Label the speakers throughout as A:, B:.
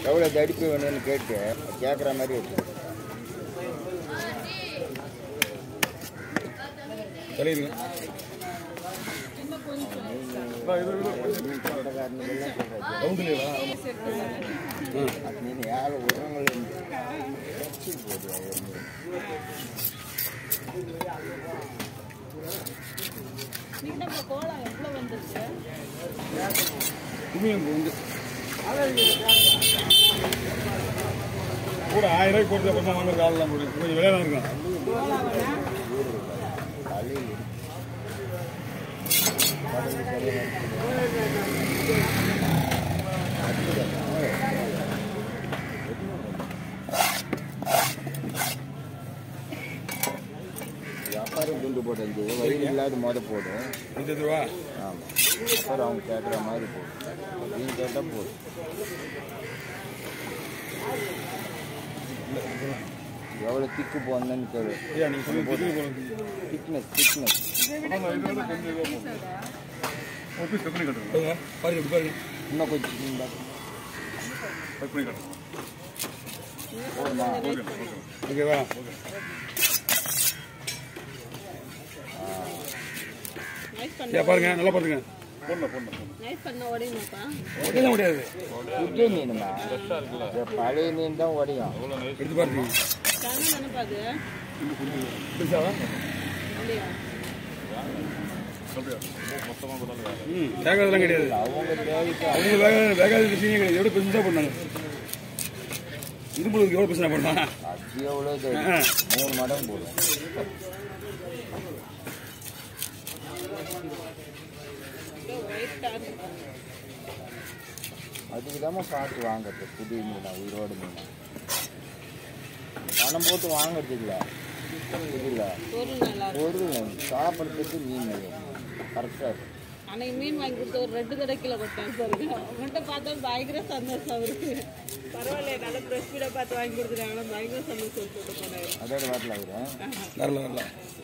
A: எவ்வளோ தடிப்பு வேணும்னு கேட்டு கேட்குற மாதிரி இருக்கு
B: தலையுங்க
A: சொந்தக்காரனுக்கெல்லாம் சொல்றது
B: ரவுண்டுலையா
A: மீன் யார் உரங்கள் போகுது அது வந்து.
C: நம்ம கோலம் எவ்வளோ வந்துருச்சு
B: குமியம் வந்து கூட ஆயிரம் ரூபாய்க்கு போட்டு அப்புறம் வாங்குறது ஆள்லாம் கூட கொஞ்சம் விலையா தான் இருக்கும்
A: தலையில் இருக்கு. வியாபாரம் துண்டு போட்டு வயிறு இல்லாத மொத போடும்
B: இருபது ரூபா
A: ஆமாம் அப்புறம் அவங்க கேட்குற மாதிரி போடும் அப்படின்னு கேட்டால் போதும் எவ்வளோ திக்கு போடணும்னு கேளு
B: ஐயா நீங்கள் சொல்லி போட்டு போகிறது
A: திக்னஸ் திக்னஸ்
B: ஒரு பீஸ் கட் பண்ணி கட்டுங்க பாருங்க இப்படி பாருங்க
A: இன்னும் கொஞ்சம் இந்த
B: கட் பண்ணி கட்டுங்க
A: போதுமா
B: ஓகேவா
C: நைஸ்
B: ஐயா
C: பண்ண
B: பாருங்க நல்லா பாருங்க போடணும் போடணும்
C: நைஸ் பண்ண உடையுமாப்பா
B: உடையலாம் முடியாது
A: புது மீனுமா இது பழைய மீன் தான் உடையும்
B: எடுத்து பாருங்க
C: தானே நினைப்பாது
B: பெருசாவா
C: இல்லையா
B: ம் வேகாதெல்லாம் கிடையாது
A: அவங்க தேவைக்கு
B: அவங்க வேக வேகாத விஷயம் கிடையாது எவ்வளோ பெருசாக பண்ணாங்க இரும்புக்கு எவ்வளோ பெருசாக பண்ணாங்க
A: அது எவ்வளோ இது?
B: ஆ.
A: மூணு மடம் போடும்
C: ஒயிட்டாக
A: அதுக்கு தான் பார்த்து வாங்குறது புது மீனா உயிரோடு மீனா பணம் போட்டு வாங்குறது இல்லை இல்லை
C: பொருள் நல்லா இருக்கும்
A: பொருள் சாப்பிட்றதுக்கு மீன் கரெக்டாக இருக்கும்
C: அன்னைக்கு மீன் வாங்கி கொடுத்து ஒரு ரெண்டு தடவை கிலோ கொடுத்தேன் பாருங்க அவன்கிட்ட பார்த்தா பயங்கர சந்தோஷம் அவருக்கு பரவாயில்ல நல்ல ஃப்ரெஷ் மீனை பார்த்து வாங்கி கொடுத்துருக்காங்க பயங்கர சந்தோஷம் சொல்லிட்டு போனாரு
A: அதோட வாட்டில் ஆகுறேன்
B: வரல வரல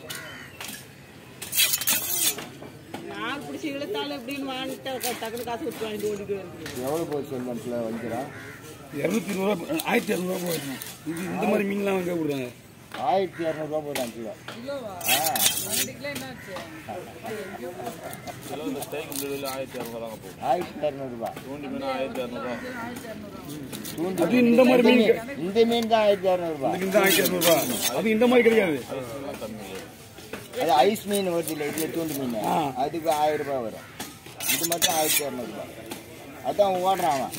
C: நான் பிடிச்சி இழுத்தாலும் எப்படின்னு வாங்கிட்டு டக்குனு காசு கொடுத்து வாங்கிட்டு ஓடிட்டு வருது
A: எவ்வளோ போய் செல்வன்ஸில் வந்துக்கிறேன்
B: இரநூத்தி இருநூறுவா ஆயிரத்தி இரநூறுவா போயிருக்கணும் இது இந்த மாதிரி மீன்லாம் வாங்க கொடுத்தாங்க
A: ஆயிரத்தி இரநூறுவா போடுறான் கிலோ ஆ ஆயிரத்தி இரநூறுபா
B: அது இந்த மாதிரி மீன்
A: இந்த மீன் தான் ஆயிரத்தி இரநூறுபா
B: அதுக்கு இந்த ஆயிரத்தி இரநூறுவா அது இந்த மாதிரி கிடையாது
A: அது ஐஸ் மீன் வருது இல்லை இதில் தூண்டு மீன்
B: ஆ.
A: அதுக்கு ஆயிரம் ரூபாய் வரும் இது மட்டும் ஆயிரத்தி இரநூறுபா அதான் ஓடுறான் அவன்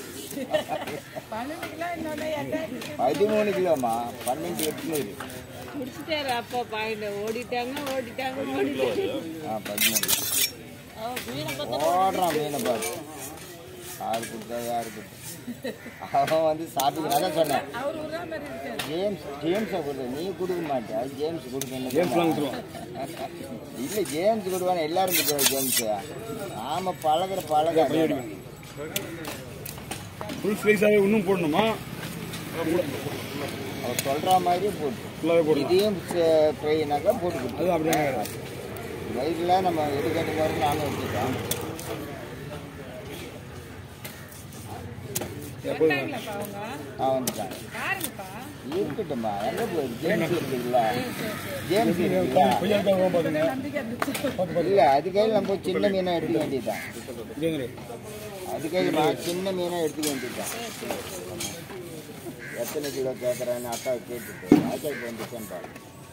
A: பதிமூணு கிலோமா பன்னெண்டு எட்நூறு
C: முடிச்சுட்டாரு அப்பா பாயிண்ட் ஓடிட்டாங்க ஓடிட்டாங்க ஓடிட்டாங்க
A: ஆ பதிமூணு
C: அவன் மீனை பார்த்தா
A: ஓடுறான் மீனை பார்த்து யாரு கொடுத்தா யாரு கொடுத்தா அவன் வந்து சாப்பிட்டு அதான் சொன்னேன் ஜேம்ஸ் ஜேம்ஸை கொடுத்த நீ கொடுக்க மாட்டே அது ஜேம்ஸ் கொடுக்கணும்
B: கேம்ஸ்லாம் கொடுத்துருவோம்
A: இல்லை ஜேம்ஸ் கொடுவானே எல்லாரும் கொடுக்குற ஜேம்ஸ் ஆமா பழகுற பழக
B: ஃபுல் ஸ்லைஸாகவே இன்னும் போடணுமா
A: அவர் சொல்ற மாதிரியே போட்டு
B: ஃபுல்லாகவே போடணும்
A: இதையும் ஃப்ரைனாக்கா போட்டு கொடுத்து
B: அது அப்படியே
A: வயிறில் நம்ம எடுக்கணும் மாதிரி நானும் எடுத்துட்டோம்
B: எப்போதும்
A: ஆ வந்துட்டாங்க இருக்கட்டும்மா எங்க போயிருக்கு ஜேம்ஸ் இருக்குல்ல ஜேம்ஸ் இருக்குல்ல
B: கொஞ்சம் இருக்காங்க பாருங்க பார்த்து பார்த்து
A: இல்ல அது கையில் நம்ம சின்ன மீனை எடுத்துக்க வேண்டியதுதான்
B: இதே
A: அது கையில் சின்ன மீனை எடுத்துக்க வேண்டியதுதான் எத்தனை கிலோ கேட்குறேன்னு அக்கா கேட்டுட்டு அக்காவுக்கு வந்துச்சேன்னு பாரு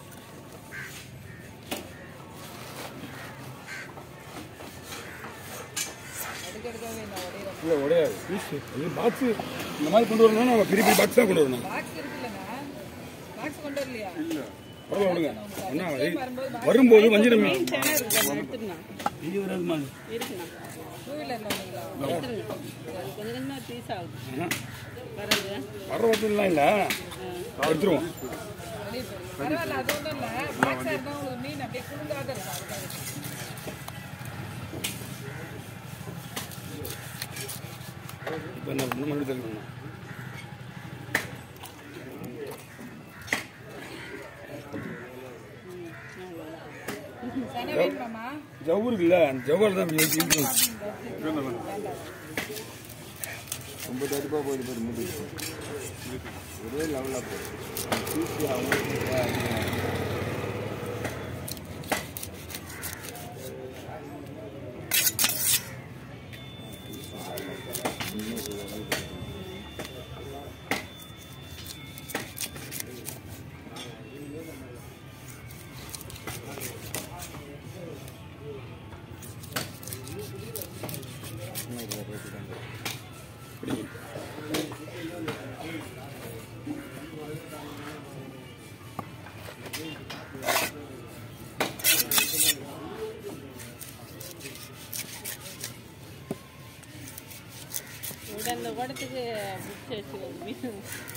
B: இல்லை உடையாது பீஸ் இது பாக்ஸு இந்த மாதிரி கொண்டு வரணும்னா நம்ம பெரிய பெரிய பாக்ஸ் தான் கொண்டு வரணும் பரவாயில்ல விடுங்க என்ன இது வரும்போது வஞ்சிரம் மீன்
C: சேனை இருக்கு நான் எடுத்துருந்தேன்
B: இங்கே வராதுமா
C: இருக்குண்ணா எடுத்துருங்க அது கொஞ்சம் கொஞ்சமாக பீஸ் ஆகுது
B: ஆஹா.
C: வராது
B: வர வரதுலாம் இல்லை எடுத்துருவோம்
D: பரவாயில்ல அது ஒன்றும் இல்லை பாக்ஸாக இருந்தால் உங்களுக்கு மீன் அப்படியே குழுங்காத இருக்கும் அதுக்காக.
B: இப்போ என்ன பண்ணணும் மறுபடியும் தெரிஞ்சுக்கணும்
D: செனை வேணுமாம்மா
B: ஜவ்வு இருக்குல்ல அந்த ஜவ்வால் தான் இருக்கு.
C: எடுத்துருங்க அது கொஞ்சம் கொஞ்சமாக
A: ரொம்ப தடுப்பாக போயிட்டு போயிட்டு முடி ஒரே லெவலாக போகுது சீட்டு அவங்க
C: ഇവിടെ அந்த குடத்துக்கு பிடிச்சி வச்சு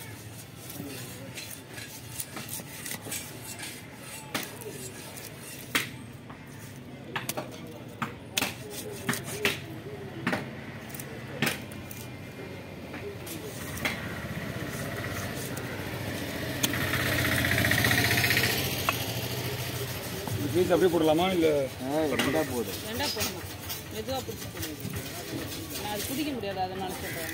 B: இந்த பீஸ் அப்படியே போடலாமா இல்லை
A: ரெண்டா போடு
C: ரெண்டா போடணும் மெதுவாக பிடிச்சி போடுங்க நான் அது பிடிக்க முடியாது அதனால சொல்கிறேன்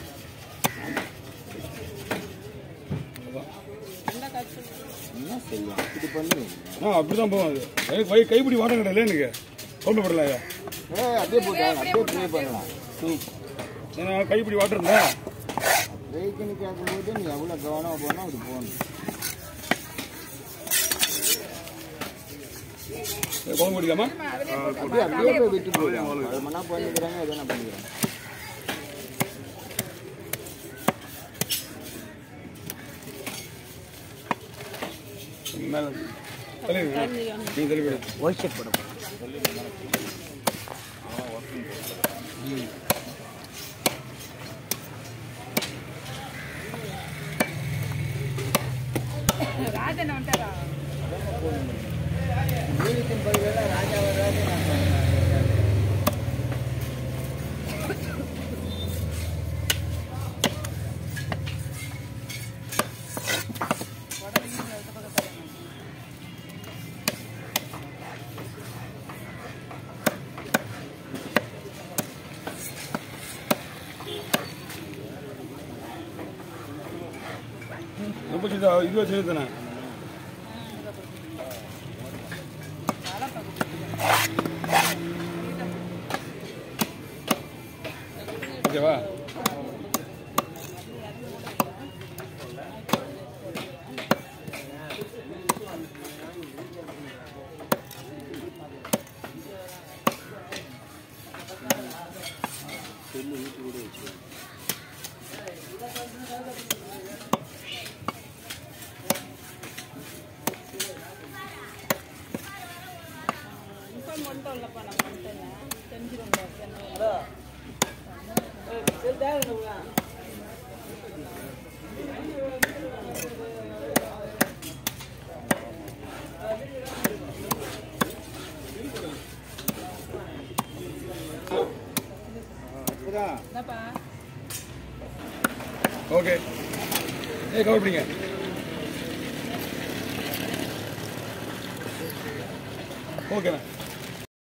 C: ரெண்டா காய்ச்சி
A: என்ன செய்யும் இப்படி பண்ணி
B: ஆ அப்படி தான் போகும் அது கை கை கைப்பிடி வாட்டம் கிடையாது எனக்கு கொண்டு போடலாம் ஐயா
A: ஏ அப்படியே போட்டாங்க அப்படியே ப்ளே பண்ணலாம்
B: ம் ஏன்னா கைப்பிடி வாட்டர் இருந்தா
A: வெயிட்னு கேட்கும்போது நீ எவ்வளோ கவனமாக போனால் அப்படி போகணும்
B: குழம்பு பிடிக்கலாமா
A: அப்படியே அப்படியே போய் விட்டு போயிடும் அது மண்ணா பண்ணிக்கிறாங்க எதனா பண்ணிக்கிறாங்க
B: மேலே தலைவி நீ தலைவி
A: ஒயிட் ஷர்ட் போட
D: ராஜன் வந்துட்டாரா
A: வீட்டுக்கு பதிலாக ராஜா வராது நான் சொன்னேன்.
B: ரொம்ப சின்னதா இது சின்னது தானே ஓகேவா
C: இன்ஃபார்ம் பண்ணிட்டோம் இல்லைப்பா நான் பண்ணிட்டேன் தெரிஞ்சிருங்க
D: என்னப்பா
B: ஓகே ஏ கவர் பிடிங்க ஓகேண்ணா